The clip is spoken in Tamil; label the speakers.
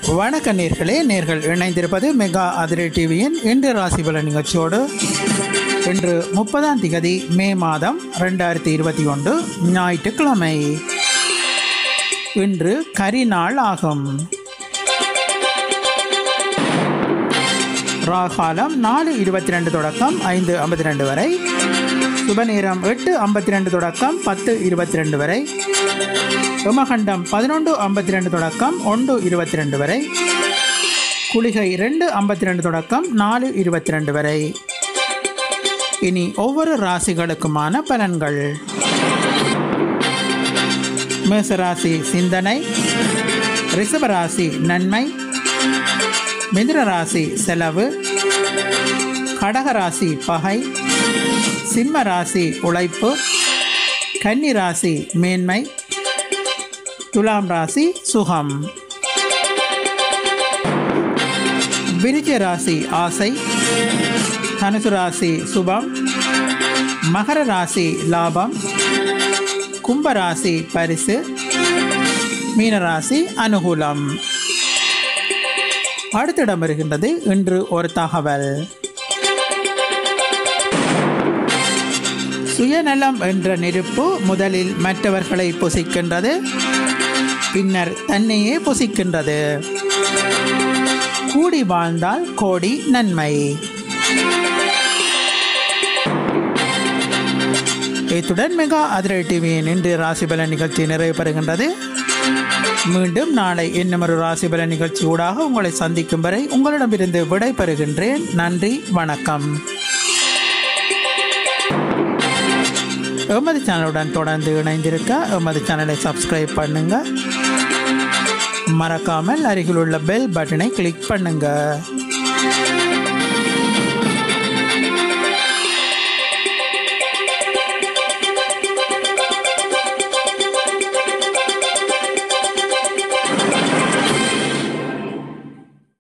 Speaker 1: வணக்க நேர்களே நேர்கள் இணைந்திருப்பது மெகா அதிரை டிவியின் இன்று ராசி பலன் நிகழ்ச்சியோடு இன்று முப்பதாம் திகதி மே மாதம் ரெண்டாயிரத்தி இருபத்தி ஒன்று ஞாயிற்றுக்கிழமை இன்று கரிநாள் ஆகும் ராகாலம் நாலு இருபத்தி ரெண்டு தொடக்கம் ஐந்து ஐம்பத்தி ரெண்டு வரை சுபநேரம் எட்டு ஐம்பத்தி ரெண்டு தொடக்கம் பத்து இருபத்தி ரெண்டு வரை உமகண்டம் பதினொன்று ஐம்பத்தி ரெண்டு தொடக்கம் ஒன்று இருபத்தி ரெண்டு வரை குளிகை ரெண்டு ஐம்பத்தி ரெண்டு தொடக்கம் நாலு இருபத்தி ரெண்டு வரை இனி ஒவ்வொரு ராசிகளுக்குமான பலன்கள் மேசராசி சிந்தனை ரிஷபராசி நன்மை மிதுன ராசி செலவு கடகராசி பகை சிம்ம ராசி உழைப்பு கன்னி ராசி மேன்மை துலாம் ராசி சுகம் விருச்ச ராசி ஆசை தனுசு ராசி சுபம் மகர ராசி லாபம் கும்ப ராசி பரிசு மீனராசி அனுகூலம் அடுத்திடம் வருகின்றது இன்று ஒரு தகவல் சுயநலம் என்ற நெருப்பு முதலில் மற்றவர்களை புசிக்கின்றது பின்னர் தன்னையே புசிக்கின்றது கூடி வாழ்ந்தால் கோடி நன்மை இத்துடன் மெகா அதிரை டிவியின் இன்று ராசிபலன் நிகழ்ச்சி நிறைவு பெறுகின்றது மீண்டும் நாளை இன்னும் ஒரு ராசிபலன் நிகழ்ச்சி ஊடாக உங்களை சந்திக்கும் வரை உங்களிடமிருந்து விடை பெறுகின்றேன் நன்றி வணக்கம் எமது சேனலுடன் தொடர்ந்து இணைந்திருக்க எமது சேனலை சப்ஸ்கிரைப் பண்ணுங்க மறக்காமல் அருகில் உள்ள பெல் பட்டனை கிளிக் பண்ணுங்க